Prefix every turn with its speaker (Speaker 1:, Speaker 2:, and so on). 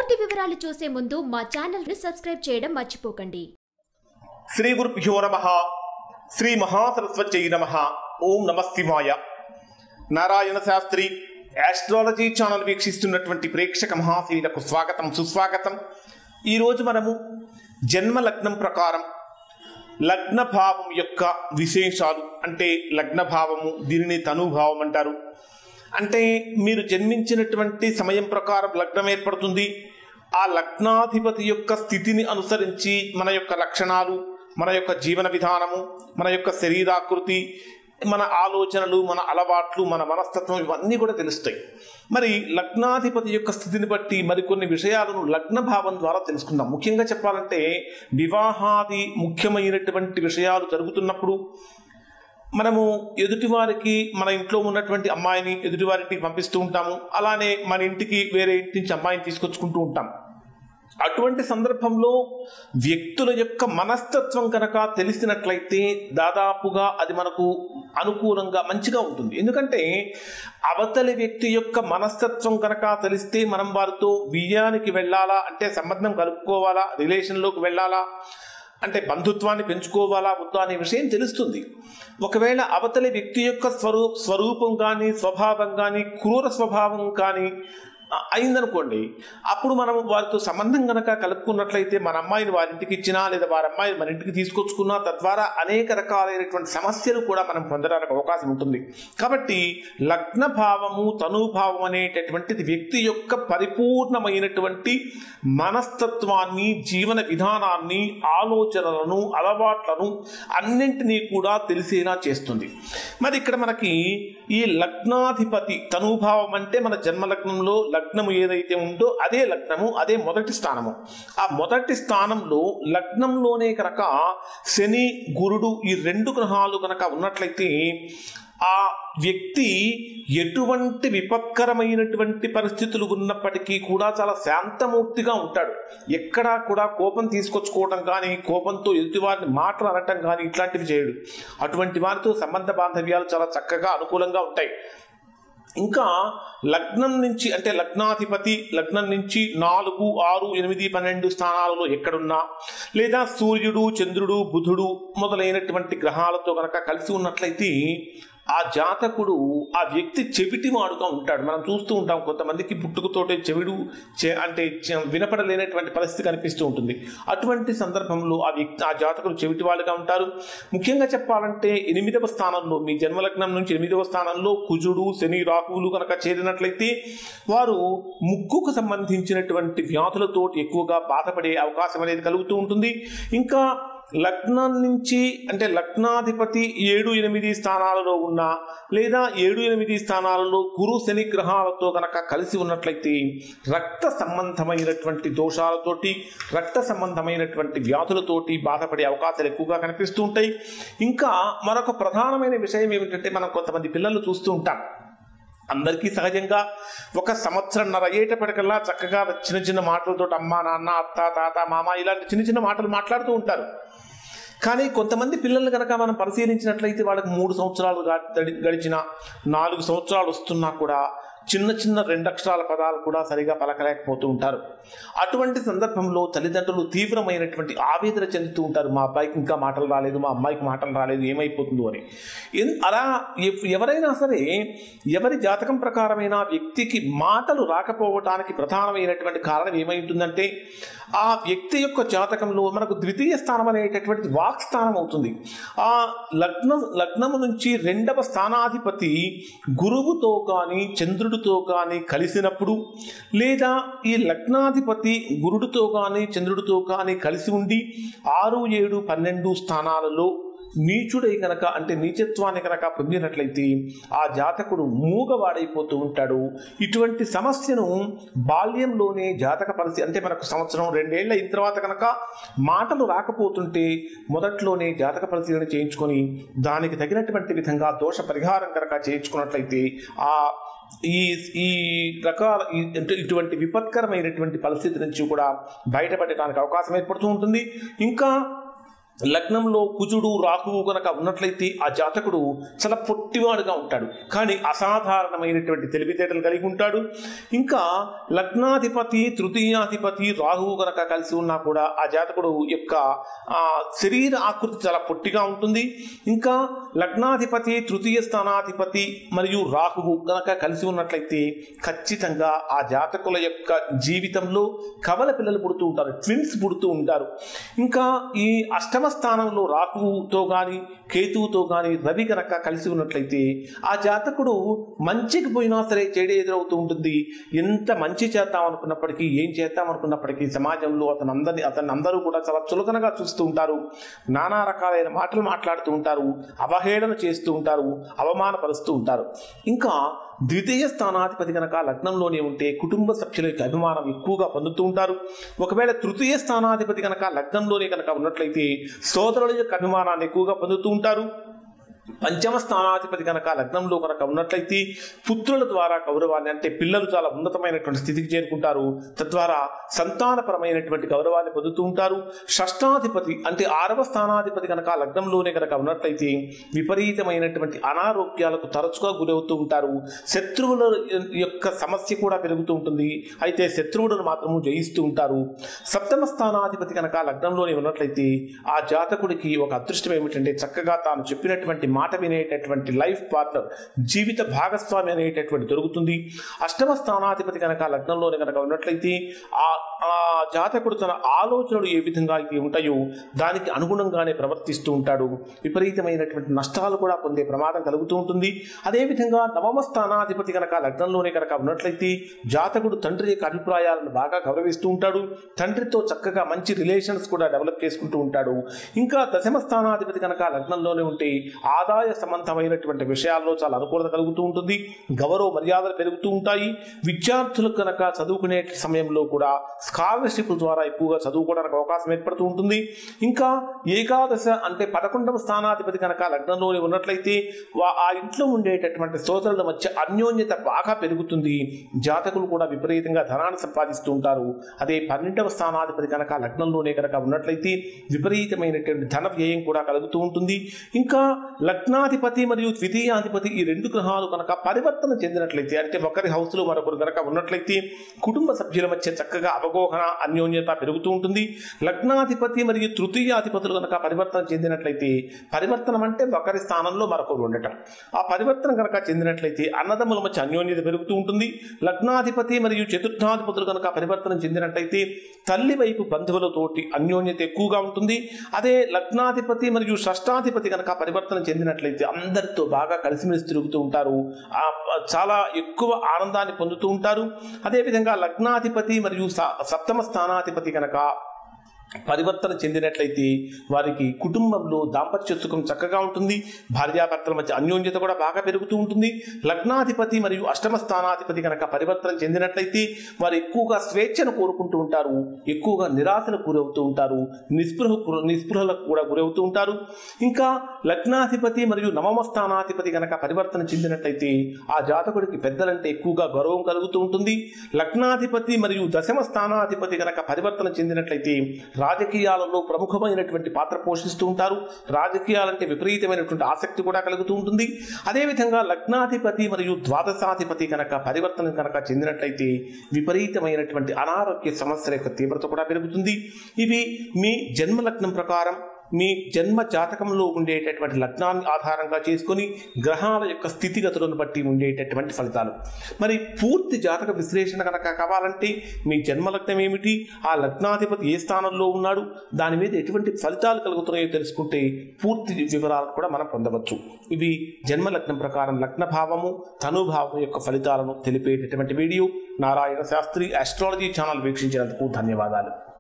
Speaker 1: పూర్తి వివరాలు చూసే ముందు మా ఛానల్ ని సబ్స్క్రైబ్ చేయడం మర్చిపోకండి
Speaker 2: శ్రీ గురుభ్యో నమ శ్రీ మహాసరస్వత్యై నమ ఓం నమ శివాయ నారాయణ శాస్త్రి ఆస్ట్రాలజీ ఛానల్ వీక్షిస్తున్నటువంటి ప్రేక్షక మహాశీలకు స్వాగతం సుస్వాగతం ఈరోజు మనము జన్మ లగ్నం ప్రకారం లగ్న భావం యొక్క విశేషాలు అంటే లగ్న భావము దీనిని తనుభావం అంటారు అంటే మీరు జన్మించినటువంటి సమయం ప్రకారం లగ్నం ఏర్పడుతుంది ఆ లగ్నాధిపతి యొక్క స్థితిని అనుసరించి మన యొక్క లక్షణాలు మన యొక్క జీవన విధానము మన యొక్క శరీరాకృతి మన ఆలోచనలు మన అలవాట్లు మన మనస్తత్వం ఇవన్నీ కూడా తెలుస్తాయి మరి లగ్నాధిపతి యొక్క స్థితిని బట్టి మరికొన్ని విషయాలను లగ్న భావం ద్వారా తెలుసుకుందాం ముఖ్యంగా చెప్పాలంటే వివాహాది ముఖ్యమైనటువంటి విషయాలు జరుగుతున్నప్పుడు మనము ఎదుటివారికి మన ఇంట్లో ఉన్నటువంటి అమ్మాయిని ఎదుటివారింటికి పంపిస్తూ ఉంటాము అలానే మన ఇంటికి వేరే ఇంటి నుంచి అమ్మాయిని తీసుకొచ్చుకుంటూ ఉంటాం అటువంటి సందర్భంలో వ్యక్తుల యొక్క మనస్తత్వం కనుక తెలిసినట్లయితే దాదాపుగా అది మనకు అనుకూలంగా మంచిగా ఉంటుంది ఎందుకంటే అవతలి వ్యక్తి యొక్క మనస్తత్వం కనుక తెలిస్తే మనం వారితో విజయానికి వెళ్ళాలా అంటే సంబంధం కలుపుకోవాలా రిలేషన్లోకి వెళ్ళాలా అంటే బంధుత్వాన్ని పెంచుకోవాలా వద్దా అనే విషయం తెలుస్తుంది ఒకవేళ అవతలి వ్యక్తి యొక్క స్వరూ స్వరూపం కానీ స్వభావం కానీ క్రూర స్వభావం కానీ అయిందనుకోండి అప్పుడు మనం వారితో సంబంధం కనుక కలుపుకున్నట్లయితే మన అమ్మాయిని వారింటికి ఇచ్చినా లేదా వారి అమ్మాయిని మన ఇంటికి తీసుకొచ్చుకున్నా తద్వారా అనేక రకాలైనటువంటి సమస్యలు కూడా మనం పొందడానికి అవకాశం ఉంటుంది కాబట్టి లగ్న భావము తనుభావం అనేటటువంటిది వ్యక్తి యొక్క పరిపూర్ణమైనటువంటి మనస్తత్వాన్ని జీవన విధానాన్ని ఆలోచనలను అలవాట్లను అన్నింటినీ కూడా తెలిసేలా చేస్తుంది మరి ఇక్కడ మనకి ఈ లగ్నాధిపతి తనుభావం అంటే మన జన్మలగ్నంలో లగ్నము ఏదైతే ఉందో అదే లగ్నము అదే మొదటి స్థానము ఆ మొదటి స్థానంలో లగ్నంలోనే కనుక శని గురుడు ఈ రెండు గ్రహాలు కనుక ఉన్నట్లయితే ఆ వ్యక్తి ఎటువంటి విపత్కరమైనటువంటి పరిస్థితులు ఉన్నప్పటికీ కూడా చాలా శాంతమూర్తిగా ఉంటాడు ఎక్కడా కూడా కోపం తీసుకొచ్చుకోవడం కానీ కోపంతో ఎదుటివారిని మాటలు అనటం కానీ ఇట్లాంటివి చేయడు అటువంటి వారితో సంబంధ బాంధవ్యాలు చాలా చక్కగా అనుకూలంగా ఉంటాయి ఇంకా లగ్నం నుంచి అంటే లగ్నాధిపతి లగ్నం నుంచి నాలుగు ఆరు ఎనిమిది పన్నెండు స్థానాలలో ఎక్కడున్నా లేదా సూర్యుడు చంద్రుడు బుధుడు మొదలైనటువంటి గ్రహాలతో కనుక కలిసి ఉన్నట్లయితే ఆ జాతకుడు ఆ వ్యక్తి చెవిటివాడుగా ఉంటాడు మనం చూస్తూ ఉంటాం కొంతమందికి పుట్టుకతోటే చెవిడు చె- అంటే చె- వినపడలేనటువంటి పరిస్థితి కనిపిస్తూ ఉంటుంది అటువంటి సందర్భంలో ఆ వ్యక్తి ఆ జాతకుడు చెవిటివాడుగా ఉంటారు ముఖ్యంగా చెప్పాలంటే ఎనిమిదవ స్థానంలో మీ జన్మలగ్నం నుంచి ఎనిమిదవ స్థానంలో కుజుడు శని రాహువులు కనుక చేరినట్లయితే వారు ముక్కుకు సంబంధించినటువంటి వ్యాధులతోటి ఎక్కువగా బాధపడే అవకాశం అనేది కలుగుతూ ఉంటుంది ఇంకా లగ్నం నుంచి అంటే లగ్నాధిపతి ఏడు ఎనిమిది స్థానాలలో ఉన్న లేదా ఏడు ఎనిమిది స్థానాలలో గురు శని గ్రహాలతో కనుక కలిసి ఉన్నట్లయితే రక్త సంబంధమైనటువంటి దోషాలతోటి రక్త సంబంధమైనటువంటి వ్యాధులతోటి బాధపడే అవకాశాలు ఎక్కువగా కనిపిస్తూ ఉంటాయి ఇంకా మరొక ప్రధానమైన విషయం ఏమిటంటే మనం కొంతమంది పిల్లలు చూస్తూ ఉంటాం అందరికీ సహజంగా ఒక సంవత్సరంన్నర అయ్యేటప్పటికల్లా చక్కగా చిన్న చిన్న మాటలతో అమ్మ నాన్న అత్త తాత మామ ఇలాంటి చిన్న చిన్న మాటలు మాట్లాడుతూ ఉంటారు కానీ కొంతమంది పిల్లల్ని కనుక మనం పరిశీలించినట్లయితే వాళ్ళకి మూడు సంవత్సరాలు గడి- గడిచిన నాలుగు సంవత్సరాలు వస్తున్నా కూడా చిన్న చిన్న రెండక్షరాల పదాలు కూడా సరిగా పలకలేకపోతూ ఉంటారు అటువంటి సందర్భంలో తల్లిదండ్రులు తీవ్రమైనటువంటి ఆవేదన చెందుతూ ఉంటారు మా అబ్బాయికి ఇంకా మాటలు రాలేదు మా అమ్మాయికి మాటలు రాలేదు ఏమైపోతుందో అని ఎన్- అలా ఎవ్- ఎవరైనా సరే ఎవరి జాతకం ప్రకారమైన వ్యక్తికి మాటలు రాకపోవటానికి ప్రధానమైనటువంటి కారణం ఏమై ఉంటుందంటే ఆ వ్యక్తి యొక్క జాతకంలో మనకు ద్వితీయ స్థానం అనేటటువంటిది వాక్ స్థానం అవుతుంది ఆ లగ్నం లగ్నము నుంచి రెండవ స్థానాధిపతి గురువుతో కానీ చంద్రుడితో కానీ కలిసినప్పుడు లేదా ఈ లగ్నాధిపతి గురుడితో కానీ చంద్రుడితో కానీ కలిసి ఉండి ఆరు ఏడు పన్నెండు స్థానాలలో నీచుడై కనుక అంటే నీచత్వాన్ని కనుక పొందినట్లయితే ఆ జాతకుడు మూగవాడైపోతూ ఉంటాడు ఇటువంటి సమస్యను బాల్యంలోనే జాతక పరిస్థితి అంటే మనకు సంవత్సరం రెండేళ్ల అయిన తర్వాత కనుక మాటలు రాకపోతుంటే మొదట్లోనే జాతక పరిశీలన చేయించుకొని దానికి తగినటువంటి విధంగా దోష పరిహారం కనుక చేయించుకున్నట్లయితే ఆ ఈ ఈ రకాల ఈ- అంటే ఇటువంటి విపత్కరమైనటువంటి పరిస్థితి నుంచి కూడా బయటపడటానికి అవకాశం ఏర్పడుతూ ఉంటుంది ఇంకా లగ్నంలో కుజుడు రాహువు కనుక ఉన్నట్లయితే ఆ జాతకుడు చాలా పొట్టివాడుగా ఉంటాడు కానీ అసాధారణమైనటువంటి తెలివితేటలు కలిగి ఉంటాడు ఇంకా లగ్నాధిపతి తృతీయాధిపతి రాహువు కనుక కలిసి ఉన్నా కూడా ఆ జాతకుడు యొక్క ఆ, శరీర ఆకృతి చాలా పొట్టిగా ఉంటుంది ఇంకా లగ్నాధిపతి తృతీయ స్థానాధిపతి మరియు రాహువు కనుక కలిసి ఉన్నట్లయితే ఖచ్చితంగా ఆ జాతకుల యొక్క జీవితంలో కవల పిల్లలు పుడుతూ ఉంటారు ట్విన్స్ పుడుతూ ఉంటారు ఇంకా ఈ అష్టమ స్థానంలో రాహువుతో కానీ కేతువుతో కానీ రవి కనుక కలిసి ఉన్నట్లయితే ఆ జాతకుడు మంచికి పోయినా సరే చెడు ఎదురవుతూ ఉంటుంది ఎంత మంచి చేద్దాం అనుకున్నప్పటికీ ఏం చేద్దాం అనుకున్నప్పటికీ సమాజంలో అతను అందరినీ అతన్ని అందరూ కూడా చాలా చులకనగా చూస్తూ ఉంటారు నానా రకాలైన మాటలు మాట్లాడుతూ ఉంటారు అవహేళన చేస్తూ ఉంటారు అవమానపరుస్తూ ఉంటారు ఇంకా ద్వితీయ స్థానాధిపతి కనుక లగ్నంలోనే ఉంటే కుటుంబ సభ్యుల యొక్క అభిమానం ఎక్కువగా పొందుతూ ఉంటారు ఒకవేళ తృతీయ స్థానాధిపతి కనుక లగ్నంలోనే కనుక ఉన్నట్లయితే సోదరుల యొక్క అభిమానాన్ని ఎక్కువగా పొందుతూ ఉంటారు పంచమ స్థానాధిపతి కనుక లగ్నంలో కనుక ఉన్నట్లయితే పుత్రుల ద్వారా గౌరవాన్ని అంటే పిల్లలు చాలా ఉన్నతమైనటువంటి స్థితికి చేరుకుంటారు తద్వారా సంతానపరమైనటువంటి గౌరవాన్ని పొందుతూ ఉంటారు షష్టాధిపతి అంటే ఆరవ స్థానాధిపతి కనుక లగ్నంలోనే కనుక ఉన్నట్లయితే విపరీతమైనటువంటి అనారోగ్యాలకు తరచుగా గురవుతూ ఉంటారు శత్రువుల యొక్క సమస్య కూడా పెరుగుతూ ఉంటుంది అయితే శత్రువులను మాత్రము జయిస్తూ ఉంటారు సప్తమ స్థానాధిపతి కనుక లగ్నంలోనే ఉన్నట్లయితే ఆ జాతకుడికి ఒక అదృష్టం ఏమిటంటే చక్కగా తాను చెప్పినటువంటి మాట వినేటటువంటి లైఫ్ పార్ట్నర్ జీవిత భాగస్వామి అనేటటువంటి దొరుకుతుంది అష్టమ స్థానాధిపతి కనుక లగ్నంలోనే కనుక ఉన్నట్లయితే ఆ ఆ జాతకుడు తన ఆలోచనలు ఏ విధంగా అయితే ఉంటాయో దానికి అనుగుణంగానే ప్రవర్తిస్తూ ఉంటాడు విపరీతమైనటువంటి నష్టాలు కూడా పొందే ప్రమాదం కలుగుతూ ఉంటుంది అదేవిధంగా నవమ స్థానాధిపతి కనుక లగ్నంలోనే కనుక ఉన్నట్లయితే జాతకుడు తండ్రి యొక్క అభిప్రాయాలను బాగా గౌరవిస్తూ ఉంటాడు తండ్రితో చక్కగా మంచి రిలేషన్స్ కూడా డెవలప్ చేసుకుంటూ ఉంటాడు ఇంకా దశమ స్థానాధిపతి కనుక లగ్నంలోనే ఉంటే ఆదాయ సంబంధమైనటువంటి విషయాల్లో చాలా అనుకూలత కలుగుతూ ఉంటుంది గౌరవ మర్యాదలు పెరుగుతూ ఉంటాయి విద్యార్థులకు కనుక చదువుకునే సమయంలో కూడా స్కాలర్షిప్ ద్వారా ఎక్కువగా చదువుకోవడానికి అవకాశం ఏర్పడుతూ ఉంటుంది ఇంకా ఏకాదశ అంటే పదకొండవ స్థానాధిపతి కనుక లగ్నంలోనే ఉన్నట్లయితే వా- ఆ ఇంట్లో ఉండేటటువంటి సోదరుల మధ్య అన్యోన్యత బాగా పెరుగుతుంది జాతకులు కూడా విపరీతంగా ధనాన్ని సంపాదిస్తూ ఉంటారు అదే పన్నెండవ స్థానాధిపతి కనుక లగ్నంలోనే కనుక ఉన్నట్లయితే విపరీతమైనటువంటి ధన వ్యయం కూడా కలుగుతూ ఉంటుంది ఇంకా లగ్నాధిపతి మరియు ద్వితీయాధిపతి ఈ రెండు గ్రహాలు కనుక పరివర్తన చెందినట్లయితే అంటే ఒకరి హౌస్లో మరొకరు కనుక ఉన్నట్లయితే కుటుంబ సభ్యుల మధ్య చక్కగా అవగాహన అన్యోన్యత పెరుగుతూ ఉంటుంది లగ్నాధిపతి మరియు తృతీయాధిపతులు కనుక పరివర్తన చెందినట్లయితే పరివర్తనం అంటే ఒకరి స్థానంలో మరొకరు ఉండటం ఆ పరివర్తన కనుక చెందినట్లయితే అన్నదమ్ముల మధ్య అన్యోన్యత పెరుగుతూ ఉంటుంది లగ్నాధిపతి మరియు చతుర్థాధిపతులు కనుక పరివర్తన చెందినట్లయితే తల్లి వైపు బంధువులతోటి అన్యోన్యత ఎక్కువగా ఉంటుంది అదే లగ్నాధిపతి మరియు షష్టాధిపతి కనుక పరివర్తన చెందినట్లయితే అందరితో బాగా కలిసిమెలిసి తిరుగుతూ ఉంటారు ఆ, చాలా ఎక్కువ ఆనందాన్ని పొందుతూ ఉంటారు అదేవిధంగా లగ్నాధిపతి మరియు స- సప్తమ స్థానాధిపతి కనుక పరివర్తన చెందినట్లయితే వారికి కుటుంబంలో దాంపత్య సుఖం చక్కగా ఉంటుంది భార్యాభర్తల మధ్య అన్యోన్యత కూడా బాగా పెరుగుతూ ఉంటుంది లగ్నాధిపతి మరియు అష్టమ స్థానాధిపతి కనుక పరివర్తన చెందినట్లయితే వారు ఎక్కువగా స్వేచ్ఛను కోరుకుంటూ ఉంటారు ఎక్కువగా నిరాశలకు గురవుతూ ఉంటారు నిస్పృహ నిస్పృహలకు కూడా గురవుతూ ఉంటారు ఇంకా లగ్నాధిపతి మరియు నవమ స్థానాధిపతి కనుక పరివర్తన చెందినట్లయితే ఆ జాతకుడికి పెద్దలంటే ఎక్కువగా గౌరవం కలుగుతూ ఉంటుంది లగ్నాధిపతి మరియు దశమ స్థానాధిపతి కనుక పరివర్తన చెందినట్లయితే రాజకీయాలలో ప్రముఖమైనటువంటి పాత్ర పోషిస్తూ ఉంటారు రాజకీయాలంటే విపరీతమైనటువంటి ఆసక్తి కూడా కలుగుతూ ఉంటుంది అదేవిధంగా లగ్నాధిపతి మరియు ద్వాదశాధిపతి కనుక పరివర్తన కనుక చెందినట్లయితే విపరీతమైనటువంటి అనారోగ్య సమస్యల యొక్క తీవ్రత కూడా పెరుగుతుంది ఇవి మీ జన్మ లగ్నం ప్రకారం మీ జన్మ జాతకంలో ఉండేటటువంటి లగ్నాన్ని ఆధారంగా చేసుకొని గ్రహాల యొక్క స్థితిగతులను బట్టి ఉండేటటువంటి ఫలితాలు మరి పూర్తి జాతక విశ్లేషణ కనుక కావాలంటే మీ జన్మ లగ్నం ఏమిటి ఆ లగ్నాధిపతి ఏ స్థానంలో ఉన్నాడు దాని మీద ఎటువంటి ఫలితాలు కలుగుతున్నాయో తెలుసుకుంటే పూర్తి వివరాలు కూడా మనం పొందవచ్చు ఇవి జన్మ లగ్నం ప్రకారం లగ్న భావము తనుభావం యొక్క ఫలితాలను తెలిపేటటువంటి video Narayana Sastri astrology channel వీక్షించినందుకు ధన్యవాదాలు